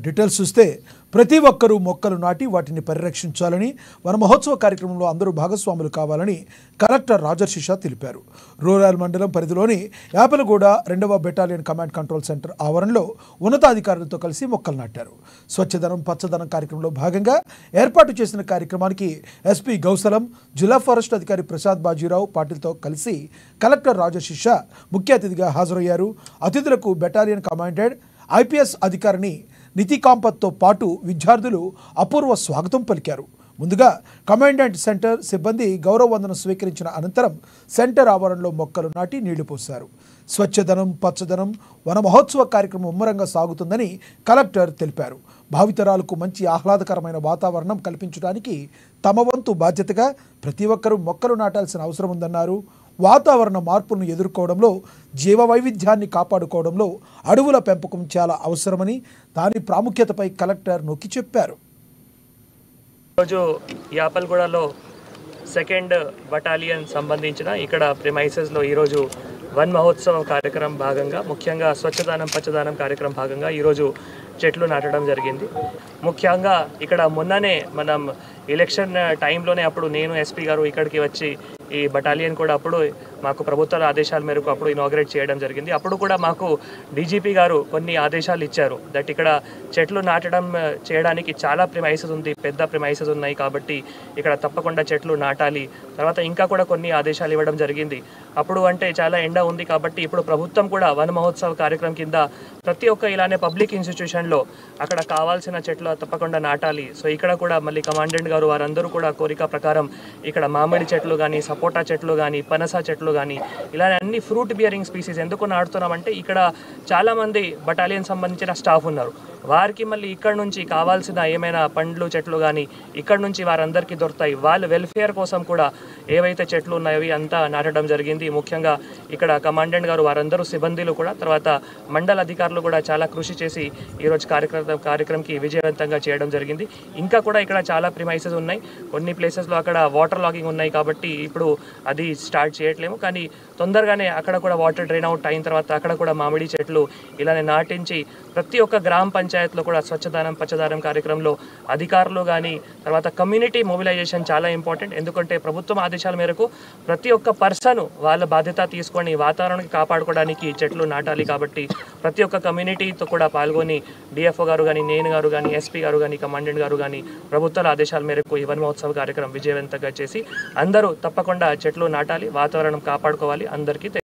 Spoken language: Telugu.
డీటెయిల్స్ చూస్తే ప్రతి ఒక్కరూ మొక్కలు నాటి వాటిని పరిరక్షించాలని వన మహోత్సవ కార్యక్రమంలో అందరూ భాగస్వాములు కావాలని కలెక్టర్ రాజర్షిషా తెలిపారు రూరల్ మండలం పరిధిలోని యాపలగూడ రెండవ బెటాలియన్ కమాండ్ కంట్రోల్ సెంటర్ ఆవరణలో ఉన్నతాధికారులతో కలిసి మొక్కలు నాటారు స్వచ్ఛదనం పచ్చదనం కార్యక్రమంలో భాగంగా ఏర్పాటు చేసిన కార్యక్రమానికి ఎస్పీ గౌసలం జిల్లా ఫారెస్ట్ అధికారి ప్రసాద్ బాజీరావు పాటిల్తో కలిసి కలెక్టర్ రాజశిషా ముఖ్య అతిథిగా హాజరయ్యారు అతిథులకు బెటాలియన్ కమాండెంట్ ఐపీఎస్ అధికారిని నితి కాంపత్తో పాటు విద్యార్థులు అపూర్వ స్వాగతం పలికారు ముందుగా కమాండెంట్ సెంటర్ సిబ్బంది గౌరవ వందనం స్వీకరించిన అనంతరం సెంటర్ ఆవరణలో మొక్కలు నాటి నీళ్లు పోశారు స్వచ్ఛదనం పచ్చదనం వన మహోత్సవ కార్యక్రమం ముమ్మరంగా సాగుతుందని కలెక్టర్ తెలిపారు భావితరాలకు మంచి ఆహ్లాదకరమైన వాతావరణం కల్పించడానికి తమ వంతు బాధ్యతగా ప్రతి ఒక్కరూ మొక్కలు నాటాల్సిన అవసరం ఉందన్నారు వాతావరణ మార్పులను ఎదుర్కోవడంలో జీవ వైవిధ్యాన్ని కాపాడుకోవడంలో అడవుల పెంపకం చాలా అవసరమని దాని ప్రాముఖ్యతపై కలెక్టర్ నొక్కి చెప్పారు ఈరోజు యాపల్గూడలో సెకండ్ బటాలియన్ సంబంధించిన ఇక్కడ ప్రిమైసెస్లో ఈరోజు వన్ మహోత్సవం కార్యక్రమం భాగంగా ముఖ్యంగా స్వచ్ఛదానం పచ్చదానం కార్యక్రమం భాగంగా ఈరోజు చెట్లు నాటడం జరిగింది ముఖ్యంగా ఇక్కడ మొన్ననే మనం ఎలక్షన్ టైంలోనే అప్పుడు నేను ఎస్పీ గారు ఇక్కడికి వచ్చి ఈ బటాలియన్ కూడా అప్పుడు మాకు ప్రభుత్వాల ఆదేశాల మేరకు అప్పుడు ఇనాగ్రేట్ చేయడం జరిగింది అప్పుడు కూడా మాకు డీజీపీ గారు కొన్ని ఆదేశాలు ఇచ్చారు దట్ ఇక్కడ చెట్లు నాటడం ఆ, చేయడానికి చాలా ప్రిమైసెస్ ఉంది పెద్ద ప్రిమైసెస్ ఉన్నాయి కాబట్టి ఇక్కడ తప్పకుండా చెట్లు నాటాలి తర్వాత ఇంకా కూడా కొన్ని ఆదేశాలు ఇవ్వడం జరిగింది అప్పుడు అంటే చాలా ఎండ ఉంది కాబట్టి ఇప్పుడు ప్రభుత్వం కూడా వన మహోత్సవ కార్యక్రమం కింద ప్రతి ఒక్క ఇలానే పబ్లిక్ ఇన్స్టిట్యూషన్లో అక్కడ కావాల్సిన చెట్లు తప్పకుండా నాటాలి సో ఇక్కడ కూడా మళ్ళీ కమాండెంట్ గారు వారందరూ కూడా కోరిక ప్రకారం ఇక్కడ మామిడి చెట్లు కానీ సపోటా చెట్లు కానీ పనస చెట్లు కానీ ఇలా అన్ని ఫ్రూట్ బియరింగ్ స్పీసీస్ ఎందుకు నాటుతున్నామంటే ఇక్కడ చాలామంది బటాలియన్ సంబంధించిన స్టాఫ్ ఉన్నారు వారికి మళ్ళీ ఇక్కడ నుంచి కావాల్సిన ఏమైనా పండ్లు చెట్లు కానీ ఇక్కడ నుంచి వారందరికీ దొరుకుతాయి వాళ్ళ వెల్ఫేర్ కోసం కూడా ఏవైతే చెట్లు ఉన్నాయో అవి అంతా నాటడం జరిగింది ముఖ్యంగా ఇక్కడ కమాండెంట్ గారు వారందరూ సిబ్బందిలు కూడా తర్వాత మండల అధికారులు కూడా చాలా కృషి చేసి ఈరోజు కార్యక్రమం కార్యక్రమంకి విజయవంతంగా చేయడం జరిగింది ఇంకా కూడా ఇక్కడ చాలా ప్రిమైసెస్ ఉన్నాయి కొన్ని ప్లేసెస్లో అక్కడ వాటర్ లాగింగ్ ఉన్నాయి కాబట్టి ఇప్పుడు అది స్టార్ట్ చేయట్లేము కానీ తొందరగానే అక్కడ కూడా వాటర్ డ్రైన్ అవుట్ అయిన తర్వాత అక్కడ కూడా మామిడి చెట్లు ఇలానే నాటించి ప్రతి ఒక్క గ్రామ పంచాయత్లో కూడా స్వచ్ఛదానం పచ్చదానం కార్యక్రమంలో అధికారులు కానీ తర్వాత కమ్యూనిటీ మొబిలైజేషన్ చాలా ఇంపార్టెంట్ ఎందుకంటే ప్రభుత్వం ఆదేశాల మేరకు ప్రతి ఒక్క పర్సన్ వాళ్ళ బాధ్యత తీసుకొని వాతావరణాన్ని కాపాడుకోవడానికి చెట్లు నాటాలి కాబట్టి ప్రతి ఒక్క కమ్యూనిటీతో కూడా పాల్గొని డిఎఫ్ఓ గారు కానీ నేను గారు కానీ ఎస్పీ గారు కానీ కమాండెంట్ గారు కానీ ప్రభుత్వాల ఆదేశాల మేరకు ఈ వన మహోత్సవ కార్యక్రమం విజయవంతంగా చేసి అందరూ తప్పకుండా చెట్లు నాటాలి వాతావరణం కాపాడుకోవాలి అందరికీ తె-